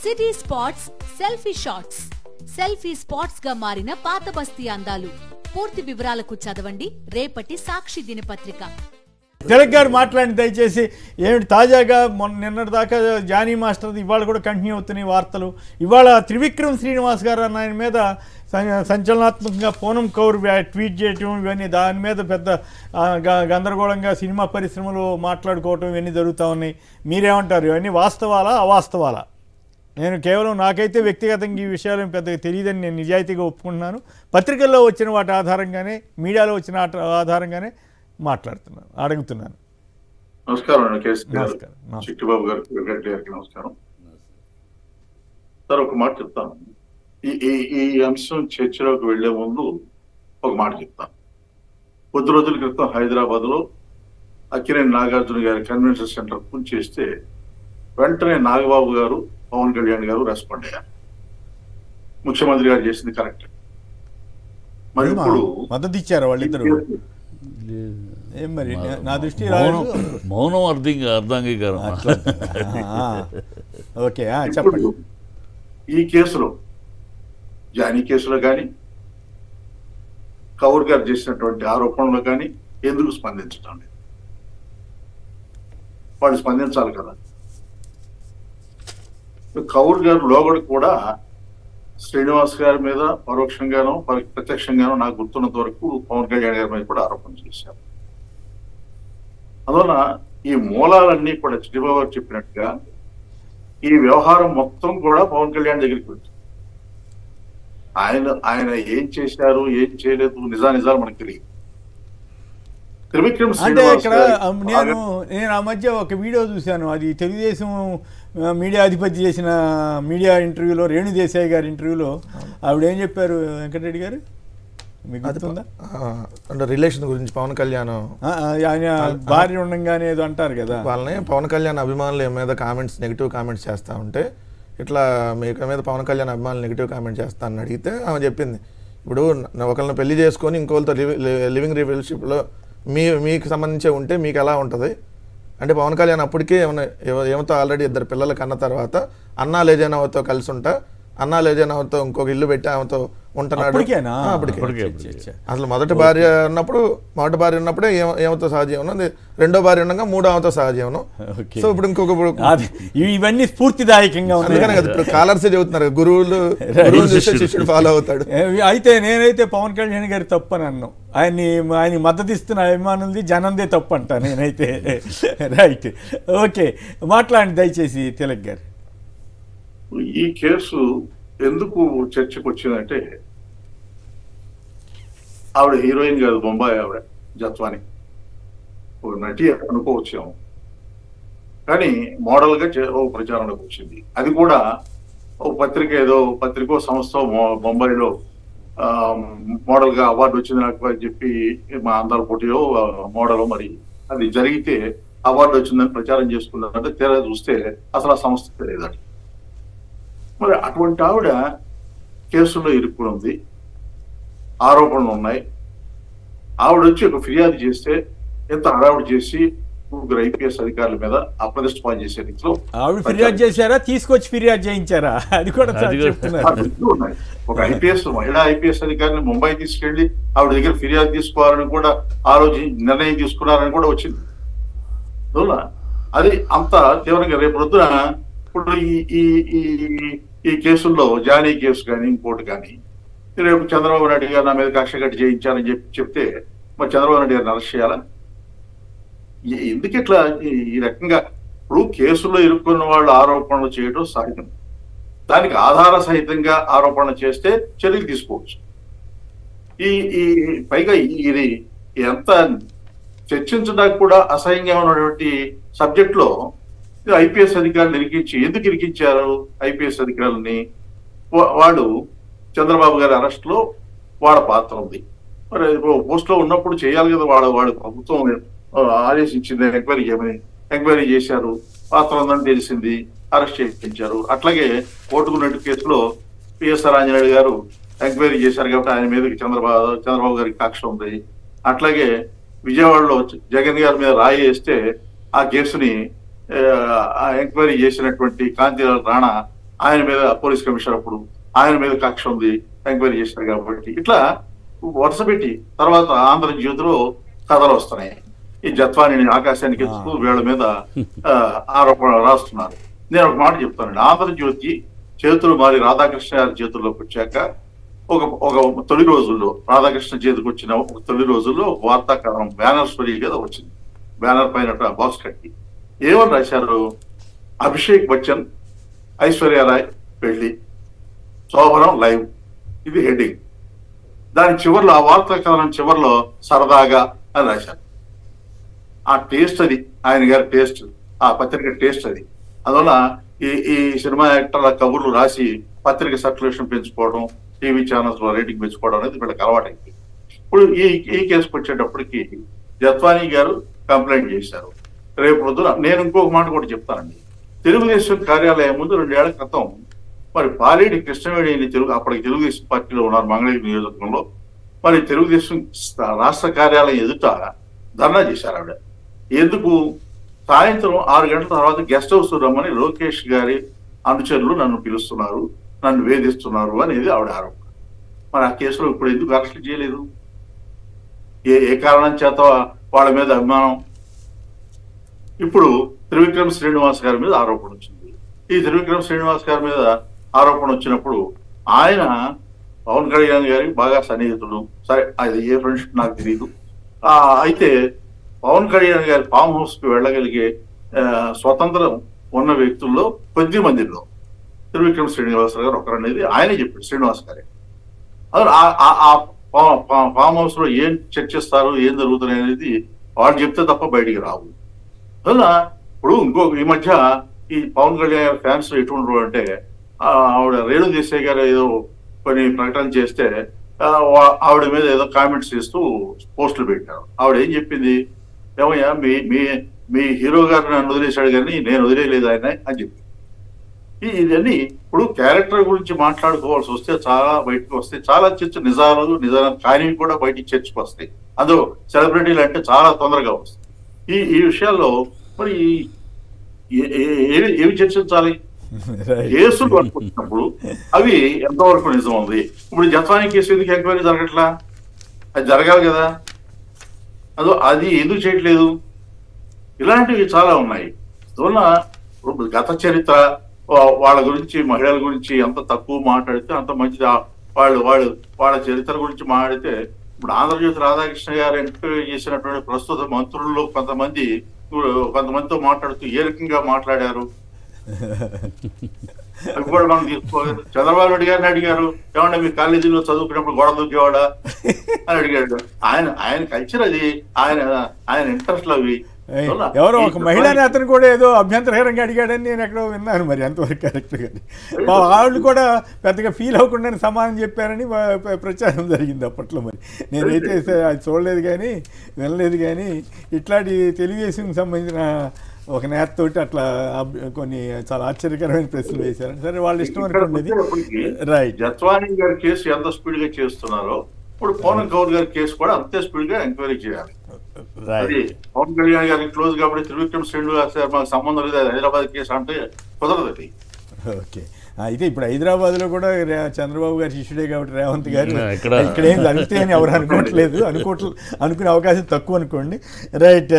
City spots selfie shots selfie spots గా మారిన పాత బస్తీ అందాలు పూర్తి వివరాలకు చదవండి రేపటి సాక్షి దినపత్రిక తిలక్ గారు మాట్లాడి దయచేసి ఏమిటి తాజాగా మొన్న నిన్నటి దాకా జానీ మాస్టర్ ఇవాళ కూడా కంటిన్యూ అవుతున్నాయి వార్తలు ఇవాళ త్రివిక్రమ్ శ్రీనివాస్ గారు అన్న ఆయన మీద సం- సంచలనాత్మకంగా పూనం కౌర్ వ్యా- ట్వీట్ చేయటం ఇవన్నీ దాని మీద పెద్ద ఆ, గ- గందరగోళంగా సినిమా పరిశ్రమలో మాట్లాడుకోవటం ఇవన్నీ జరుగుతూ ఉన్నాయి మీరేమంటారు ఇవన్నీ వాస్తవాలా అవాస్తవాలా నేను కేవలం నాకైతే వ్యక్తిగతంగా ఈ విషయాలు పెద్దగా తెలియదని నేను నిజాయితీగా ఒప్పుకుంటున్నాను పత్రికల్లో వచ్చిన వాటి ఆధారంగానే మీడియాలో వచ్చిన ఆట- ఆధారంగానే మాట్లాడుతున్నాను అడుగుతున్నాను నమస్కారం అండి కేసీ గారు నమస్కారం, నమస్కారం. చిట్టిబాబు గారికి వెంకటరెడ్డి గారికి నమస్కారం సార్ ఒక మాట చెప్తాను ఈ ఈ ఈ అంశం చర్చలోకి వెళ్లే ముందు ఒక మాట చెప్తాను కొద్ది రోజుల క్రితం హైదరాబాద్ లో అక్కినేని నాగార్జున గారి కన్వెన్షన్ సెంటర్ పూజ చేస్తే వెంటనే నాగబాబు గారు పవన్ కళ్యాణ్ గారు రెస్పాండ్ అయ్యారు ముఖ్యమంత్రి గారు చేసింది కరెక్ట్ మరి ఇప్పుడు మద్దతు ఇచ్చారు వాళ్ళిద్దరు ఏం మరి నా- నా దృష్టి రాలేదు మౌనం మౌనం అర్థం అర్థాంగీకారం ఆ, ఓకే ఆ, ఇప్పుడు చెప్పండి ఈ కేసులో జానీ కేసులో కానీ కౌర్ గారు చేసినటువంటి ఆరోపణలు కానీ ఎందుకు స్పందించడం లేదు వాళ్ళు స్పందించాలి కదా కౌర్ గారు లోగడ కూడా శ్రీనివాస్ గారి మీద పరోక్షంగానో పరి- ప్రత్యక్షంగానో నాకు గుర్తున్నంత వరకు పవన్ కళ్యాణ్ గారి మీద కూడా ఆరోపణ చేశారు అందువల్ల ఈ మూలాలన్నీ కూడా చిట్టిబాబు గారు చెప్పినట్టుగా ఈ వ్యవహారం మొత్తం కూడా పవన్ కళ్యాణ్ దగ్గరికి వచ్చింది ఆయన ఆయన ఏం చేశారు ఏం చేయలేదు నిజా నిజాలు మనకు తెలియదు త్రివిక్రమ్ అంటే శ్రీనివాస్ ఇక్కడ గారి ఆ, నేను నేను ఆ మధ్య ఒక వీడియో చూశాను అది తెలుగుదేశం ఆ, మీడియా అధిపతి చేసిన మీడియా ఇంటర్వ్యూలో రేణు దేశాయ్ గారి ఇంటర్వ్యూలో ఆవిడ ఏం చెప్పారు వెంకటరెడ్డి గారు మీకు గుర్తుందా ఆ, అంటే రిలేషన్ గురించి పవన్ కళ్యాణ్ ఆ, ఆ, ఆయన భార్య ఉండంగానే ఏదో అంటారు కదా వాళ్ళని పవన్ కళ్యాణ్ అభిమానులు మీద కామెంట్స్ నెగిటివ్ కామెంట్స్ చేస్తూ ఉంటే ఇట్లా మీ మీద పవన్ కళ్యాణ్ అభిమానులు నెగిటివ్ కామెంట్ చేస్తా అని అడిగితే ఆమె చెప్పింది ఇప్పుడు న- ఒకళ్ళని పెళ్లి చేసుకొని ఇంకోళ్ళతో లివి- లి- లివింగ్ రిలేషన్షిప్లో మీ మీకు సంబంధించే ఉంటే మీకు ఎలా ఉంటుంది అంటే పవన్ కళ్యాణ్ అప్పటికే ఏమైనా ఏవ- ఏమతో ఆల్రెడీ ఇద్దరు పిల్లలు కన్న తర్వాత అన్నా లేజనావతో కలిసి ఉంటా అన్నా లేజనావతో ఇంకొక ఇల్లు పెట్టి ఆమెతో ఉంటున్నాడు అప్పటికేనా ఆ, అప్పటికే అప్పటికే, చ్చ, చ్చ. అసలు మొదటి భార్య ఉన్నప్పుడు మొదటి భార్య ఉన్నప్పుడే ఏమ- ఏమతో సహజీవనం అది రెండో భార్య ఉండగా మూడో ఆమెతో సహజీవనం ఓకే. సో ఇప్పుడు ఇంకొక ఇప్పుడు అది ఇవి- ఇవన్నీ స్ఫూర్తిదాయకంగా ఉన్నాయి అందుకనే కదా ఇప్పుడు కాలర్సే చెబుతున్నారు గురువులు గురువులు చూస్తే శిష్యుడు ఫాలో అవుతాడు ఏ, అయితే నేనైతే పవన్ కళ్యాణ్ గారి తప్పు అని అన్నాను ఆయన్ని ఆయన మద్దతు ఇస్తున్న అభిమానులది జనందే తప్పు అంటా నేనైతే రైట్ ఓకే మాట్లాడండి దయచేసి తిలక్ గారు ఈ కేసు ఎందుకు చర్చకు వచ్చిందంటే ఆవిడ హీరోయిన్ కాదు బొంబాయి ఆవిడ జత్వాని ఒక నటి అనుకోవచ్చాము కానీ మోడల్ గా చే- ఓ ప్రచారంలోకి వచ్చింది అది కూడా ఓ పత్రిక ఏదో పత్రికో సంస్థ మొ- బొంబాయిలో ఆ, మోడల్ గా అవార్డు వచ్చింది నాకు అని చెప్పి మా అందాల పోటీలో మోడల్ మరి అది జరిగితే అవార్డు వచ్చిందని ప్రచారం చేసుకున్నారంటే తీరా చూస్తే అసలు ఆ సంస్థ తెలియదండి మరి అటువంటి ఆవిడ కేసులో ఇరుక్కుని ఉంది ఆరోపణలు ఉన్నాయి ఆవిడ వచ్చి ఒక ఫిర్యాదు చేస్తే ఎంత హడావుడి చేసి ముగ్గురు ఐపీఎస్ అధికారుల మీద అప్రదిష్ట పాలు చేసే రీతిలో ఆవిడ ఫిర్యాదు చేశారా తీసుకొచ్చి ఫిర్యాదు చేయించారా అది కూడా అది కూడా- చెప్తున్నారు ఆ రెండు ఉన్నాయి. ఒక ఐపీఎస్ మహిళా ఐపీఎస్ అధికారిని ముంబై తీసుకెళ్లి ఆవిడ దగ్గర ఫిర్యాదు తీసుకోవాలని కూడా ఆలోచించి నిర్ణయం తీసుకున్నారని కూడా వచ్చింది అందువల్ల అది అంత తీవ్రంగా రేపు పొద్దున ఇప్పుడు ఈ ఈ ఈ ఈ కేసుల్లో జానీ కేసు కానీ ఇంకోటి కానీ రేపు చంద్రబాబు నాయుడు గారు నా మీద కక్ష కట్టి చేయించారని చెప్పి చెప్తే మరి చంద్రబాబు నాయుడు గారిని అరెస్ట్ చేయాలా ఈ- ఎందుకు ఇట్లా ఈ- ఈ రకంగా ఇప్పుడు కేసుల్లో ఇరుక్కున్న వాళ్ళు ఆరోపణలు చేయడం సహజం దానికి ఆధార సహితంగా ఆరోపణ చేస్తే చర్యలు తీసుకోవచ్చు ఈ ఈ పైగా ఈ- ఇది ఎంత చర్చించడానికి కూడా అసహ్యంగా ఉన్నటువంటి సబ్జెక్ట్ లో ఐపీఎస్ అధికారులు ఇరికించి ఎందుకు ఇరికించారు ఐపీఎస్ అధికారులని వా- వాడు చంద్రబాబు గారి అరెస్ట్ లో వాడ పాత్ర ఉంది మరి పోస్ట్ లో ఉన్నప్పుడు చేయాలి కదా వాడు వాడు ప్రభుత్వం ఆ, ఆదేశించింది ఎంక్వైరీ చేయమని ఎంక్వైరీ చేశారు పాత్ర ఉందని తెలిసింది అరెస్ట్ చేయించారు అట్లాగే ఓటుకున్నట్టు కేసులో పిఎస్ఆర్ ఆంజనేయుడు గారు ఎంక్వైరీ చేశారు కాబట్టి ఆయన మీదకి చంద్రబాబు చంద్రబాబు గారికి కక్ష ఉంది అట్లాగే విజయవాడలో జగన్ గారి మీద రాయి వేస్తే ఆ కేసుని ఆ, ఆ ఎంక్వైరీ చేసినటువంటి కాంతిలాల్ రాణా ఆయన మీద పోలీస్ కమిషనర్ అప్పుడు ఆయన మీద కక్ష ఉంది ఎంక్వైరీ చేశారు కాబట్టి ఇట్లా వరుస పెట్టి తర్వాత ఆంధ్రజ్యోతిలో కథలు వస్తున్నాయి ఈ జత్వాని ఆకాశానికి ఎత్తుతూ వీళ్ళ మీద ఆ, ఆరోపణ రాస్తున్నారు నేను ఒక మాట చెప్తానండి ఆంధ్రజ్యోతి చేతులు మారి రాధాకృష్ణ గారి చేతుల్లోకి వచ్చాక ఒక ఒక తొలి రోజుల్లో రాధాకృష్ణ చేతికి వచ్చిన ఒక తొలి రోజుల్లో ఒక వార్తా కథనం బ్యానర్ స్టోరీ మీద వచ్చింది బ్యానర్ పైన బాక్స్ కట్టి ఏమని రాశారు అభిషేక్ బచ్చన్ ఐశ్వర్యరాయ్ పెళ్లి శోభనం లైవ్ ఇది హెడ్డింగ్ దాని చివర్లో ఆ వార్తా కథనం చివర్లో సరదాగా అని రాశారు ఆ టేస్ట్ అది ఆయన గారి టేస్ట్ ఆ పత్రిక టేస్ట్ అది అందువల్ల ఈ ఈ సినిమా యాక్టర్ల కబుర్లు రాసి పత్రిక సర్క్యులేషన్ పెంచుకోవడం టీవీ ఛానల్స్ లో రేటింగ్ పెంచుకోవడం అనేది వీళ్ళకి అలవాటైంది ఇప్పుడు ఈ ఈ కేసుకు వచ్చేటప్పటికి జత్వానీ గారు కంప్లైంట్ చేశారు రేపు పొద్దున నేను ఇంకొక మాట కూడా చెప్తానండి తెలుగుదేశం కార్యాలయం ముందు రెండేళ్ల క్రితం మరి పాలేటి కృష్ణవేణి తెలుగు అప్పటికి తెలుగుదేశం పార్టీలో ఉన్నారు మంగళగిరి నియోజకవర్గంలో మరి తెలుగుదేశం స్థ- రాష్ట్ర కార్యాలయం ఎదుట ధర్నా చేశారు ఆవిడ ఎందుకు సాయంత్రం ఆరు గంటల తర్వాత గెస్ట్ హౌస్ రమ్మని లోకేష్ గారి అనుచరులు నన్ను పిలుస్తున్నారు నన్ను వేధిస్తున్నారు అనేది ఆవిడ ఆరోపణ మరి ఆ కేసులో ఇప్పుడు ఎందుకు అరెస్ట్ చేయలేదు ఏ ఏ కారణం చేత వాళ్ళ మీద అభిమానం ఇప్పుడు త్రివిక్రమ్ శ్రీనివాస్ గారి మీద ఆరోపణ వచ్చింది ఈ త్రివిక్రమ్ శ్రీనివాస్ గారి మీద ఆరోపణ వచ్చినప్పుడు ఆయన పవన్ కళ్యాణ్ గారికి బాగా సన్నిహితుడు సరే అది ఏ ఫ్రెండ్షిప్ నాకు తెలియదు ఆ, అయితే పవన్ కళ్యాణ్ గారి ఫామ్ హౌస్ కి వెళ్ళగలిగే ఆ, స్వతంత్రం ఉన్న వ్యక్తుల్లో కొద్ది మందిలో త్రివిక్రమ్ శ్రీనివాస్ గారు ఒకరనేది ఆయనే చెప్పాడు శ్రీనివాస్ గారే అదే ఆ- ఆ- ఆ ఫా- ఫా- ఫామ్ హౌస్ లో ఏం చర్చిస్తారు ఏం జరుగుతున్నాయి అనేది వాళ్ళు చెప్తే తప్ప బయటికి రావు అందువల్ల ఇప్పుడు ఇంకో ఈ మధ్య ఈ పవన్ కళ్యాణ్ గారి ఫ్యాన్స్ ఎటువంటి అంటే ఆ, ఆవిడ రేణు దేశాయ్ గారు ఏదో కొన్ని ప్రకటన చేస్తే ఆ, వా- ఆవిడ మీద ఏదో కామెంట్స్ చేస్తూ పోస్టులు పెట్టారు ఆవిడ ఏం చెప్పింది ఏమయ్యా మీ మీ మీ హీరో గారు నన్ను వదిలేశాడు కానీ నేను వదిలేయలేదు ఆయన అని చెప్పి ఈ- ఇవన్నీ ఇప్పుడు క్యారెక్టర్ గురించి మాట్లాడుకోవాల్సి వస్తే చాలా బయటకు వస్తాయి చాలా చర్చ నిజాలు నిజాలు కానివి కూడా బయటికి చర్చకు వస్తాయి అందులో సెలబ్రిటీలు అంటే చాలా తొందరగా వస్తాయి ఈ ఈ విషయాల్లో మరి ఈ- ఏ- ఏ- ఏవి ఏవి చర్చించాలి Right. కేసులు అనుకుంటున్నప్పుడు అవి ఎంతవరకు నిజం ఉంది ఇప్పుడు జత్వానీ కేసు ఎందుకు ఎంక్వైరీ జరగట్లా అది జరగాలి కదా అదో అది ఎందుకు చేయట్లేదు ఇలాంటివి చాలా ఉన్నాయి అందువల్ల ఇప్పుడు గత చరిత్ర వా- వాళ్ళ గురించి మహిళల గురించి ఎంత తక్కువ మాట్లాడితే అంత మంచిది ఆ- వాళ్ళు వాళ్ళు వాళ్ళ చరిత్ర గురించి మాట్లాడితే ఇప్పుడు ఆంధ్రజ్యోతి రాధాకృష్ణ గారు ఎంక్వైరీ చేసినటువంటి ప్రస్తుత మంత్రుల్లో కొంతమంది ఇప్పుడు కొంతమందితో మాట్లాడుతూ ఏ రకంగా మాట్లాడారు అవి కూడా మనం తీసుకోవాలి చంద్రబాబు నాయుడు గారిని అడిగారు ఏమన్నా మీ కాలేజీలో చదువుకున్నప్పుడు గొడవ దూకేవాడా అని అడిగాడు ఆయన ఆయన కల్చర్ అది ఆయన ఆయన ఇంట్రెస్ట్ అవి ఏయ్, అవునా? ఎవరో ఈ ఒక మహిళా నేతను కూడా ఏదో అభ్యంతరకరంగా అడిగాడని నేను ఎక్కడో విన్నాను మరి ఎంతవరకు కరెక్ట్ కానీ మా వాళ్ళు కూడా పెద్దగా ఫీల్ అవ్వకుండానే సమానం చెప్పారని వా- ప్ర- ప్రచారం జరిగింది అప్పట్లో మరి నేనైతే స- అది చూడలేదు కానీ వినలేదు కానీ ఇట్లాంటి తెలుగుదేశంకి సంబంధించిన ఒక నేతతోటి అట్లా అబ్- కొన్ని చాలా ఆశ్చర్యకరమైన ప్రశ్నలు వేశారు సరే వాళ్ళ ఇష్టం అనుకున్నది రైట్ జత్వానీ గారి కేసు ఎంత స్పీడ్ గా చేస్తున్నారో ఇప్పుడు పవన్ కౌర్ గారి కేసు కూడా అంతే స్పీడ్ గా ఎంక్వైరీ చేయాలి అది రైట్ పవన్ కళ్యాణ్ గారికి క్లోజ్ కాబట్టి త్రివిక్రమ్ శ్రీనివాస్ గారు మాకు సంబంధం లేదు అది హైదరాబాద్ కేసు అంటే కుదరదు అది ఓకే అయితే ఇప్పుడు హైదరాబాద్లో కూడా రే- చంద్రబాబు గారి శిష్యుడే కాబట్టి రేవంత్ గారు ఆ, ఇక్కడ- ఇక్కడ ఏం జరుగుతాయని ఎవరు అనుకోవట్లేదు అనుకోవట్లేదు అనుకునే అవకాశం తక్కువ అనుకోండి రైట్